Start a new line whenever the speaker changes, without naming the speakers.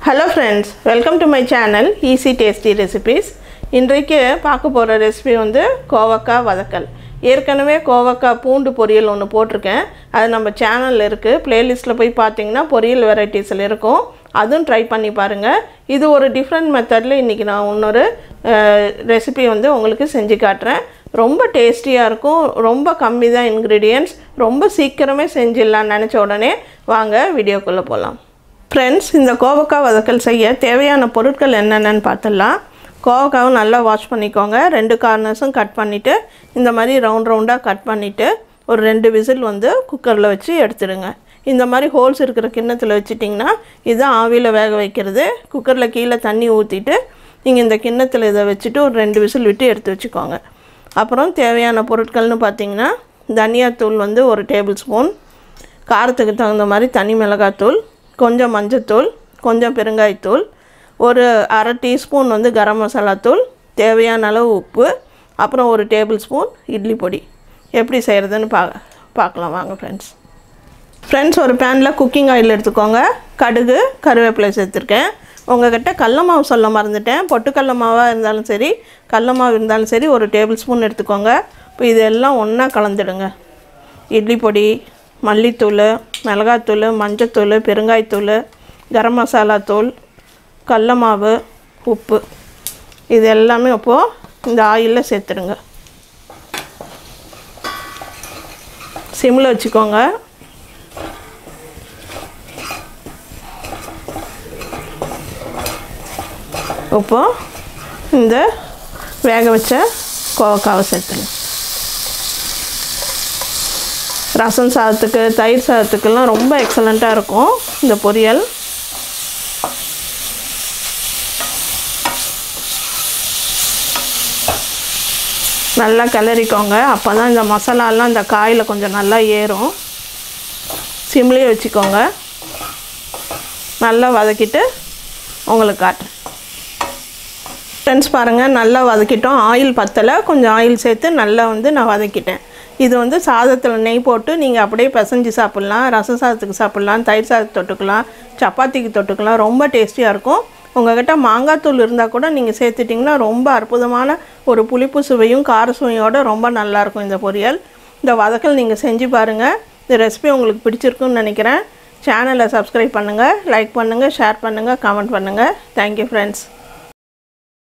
hello friends welcome to my channel easy tasty recipes இன்றைக்கு பார்க்க போகிற ரெசிபி வந்து கோவக்காய் வதக்கல் ஏற்கனவே கோவக்காய் பூண்டு பொரியல் ஒன்று போட்டிருக்கேன் அது நம்ம சேனலில் இருக்குது ப்ளேலிஸ்ட்டில் போய் பார்த்தீங்கன்னா பொரியல் வெரைட்டிஸில் இருக்கும் அதுவும் ட்ரை பண்ணி பாருங்கள் இது ஒரு டிஃப்ரெண்ட் மெத்தடில் இன்றைக்கி நான் இன்னொரு ரெசிபி வந்து உங்களுக்கு செஞ்சு காட்டுறேன் ரொம்ப டேஸ்டியாக இருக்கும் ரொம்ப கம்மி தான் இன்க்ரீடியன்ட்ஸ் ரொம்ப சீக்கிரமே செஞ்சிடலான்னு நினச்ச உடனே வாங்க வீடியோக்குள்ளே போகலாம் ஃப்ரெண்ட்ஸ் இந்த கோவக்காய் வதக்கல் செய்ய தேவையான பொருட்கள் என்னென்னு பார்த்துடலாம் கோவக்காவை நல்லா வாஷ் பண்ணிக்கோங்க ரெண்டு கார்னர்ஸும் கட் பண்ணிவிட்டு இந்த மாதிரி ரவுண்ட் ரவுண்டாக கட் பண்ணிவிட்டு ஒரு ரெண்டு விசில் வந்து குக்கரில் வச்சு எடுத்துடுங்க இந்த மாதிரி ஹோல்ஸ் இருக்கிற கிண்ணத்தில் வச்சிட்டிங்கன்னா இதுதான் ஆவியில் வேக வைக்கிறது குக்கரில் கீழே தண்ணி ஊற்றிட்டு நீங்கள் இந்த கிண்ணத்தில் இதை வச்சுட்டு ஒரு ரெண்டு விசில் விட்டு எடுத்து வச்சுக்கோங்க அப்புறம் தேவையான பொருட்கள்னு பார்த்தீங்கன்னா தனியாத்தூள் வந்து ஒரு டேபிள் ஸ்பூன் காரத்துக்கு தகுந்த மாதிரி தனி மிளகாத்தூள் கொஞ்சம் மஞ்சத்தூள் கொஞ்சம் பெருங்காயத்தூள் ஒரு அரை டீஸ்பூன் வந்து கரம் மசாலா தூள் தேவையான அளவு உப்பு அப்புறம் ஒரு டேபிள் ஸ்பூன் இட்லி பொடி எப்படி செய்கிறதுன்னு பா பார்க்கலாம் வாங்க ஃப்ரெண்ட்ஸ் ஃப்ரெண்ட்ஸ் ஒரு பேனில் குக்கிங் ஆயில் எடுத்துக்கோங்க கடுகு கருவேப்பிலை சேர்த்துருக்கேன் உங்கள்கிட்ட கடல மாவு சொல்ல மறந்துட்டேன் பொட்டுக்கடல மாவாக இருந்தாலும் சரி கடல மாவு இருந்தாலும் சரி ஒரு டேபிள் ஸ்பூன் எடுத்துக்கோங்க இப்போ இதெல்லாம் ஒன்றா கலந்துடுங்க இட்லி பொடி மல்லித்தூள் மிளகாத்தூள் மஞ்சத்தூள் பெருங்காயத்தூள் கரம் மசாலா தூள் கடல மாவு உப்பு இது எல்லாமே அப்போது இந்த ஆயிலில் சேர்த்துடுங்க சிம்மில் வச்சுக்கோங்க இப்போ இந்த வேக வச்ச கோவக்காவை சேர்த்துங்க ரசம் சாதத்துக்கு தயிர் சாதத்துக்கெல்லாம் ரொம்ப எக்ஸலண்ட்டாக இருக்கும் இந்த பொரியல் நல்லா கிளறிக்கோங்க அப்போ தான் இந்த மசாலாலாம் இந்த காயில் கொஞ்சம் நல்லா ஏறும் சிம்லேயே வச்சுக்கோங்க நல்லா வதக்கிட்டு உங்களுக்கு காட்டுறேன் ஃப்ரெண்ட்ஸ் பாருங்கள் நல்லா வதக்கிட்டோம் ஆயில் பத்தலை கொஞ்சம் ஆயில் சேர்த்து நல்லா வந்து நான் வதக்கிட்டேன் இது வந்து சாதத்தில் நெய் போட்டு நீங்கள் அப்படியே பிசைஞ்சு சாப்பிட்லாம் ரசம் சாதத்துக்கு சாப்பிட்லாம் தயிர் சாதத்துக்கு தொட்டுக்கலாம் சப்பாத்திக்கு தொட்டுக்கலாம் ரொம்ப டேஸ்டியாக இருக்கும் உங்கள்கிட்ட மாங்காய் தூள் இருந்தால் கூட நீங்கள் சேர்த்துட்டிங்கன்னா ரொம்ப அற்புதமான ஒரு புளிப்பு சுவையும் கார சுவையோடு ரொம்ப நல்லாயிருக்கும் இந்த பொரியல் இந்த வதக்கல் நீங்கள் செஞ்சு பாருங்கள் இந்த ரெசிபி உங்களுக்கு பிடிச்சிருக்குன்னு நினைக்கிறேன் சேனலை சப்ஸ்கிரைப் பண்ணுங்கள் லைக் பண்ணுங்கள் ஷேர் பண்ணுங்கள் கமெண்ட் பண்ணுங்கள் தேங்க்யூ ஃப்ரெண்ட்ஸ்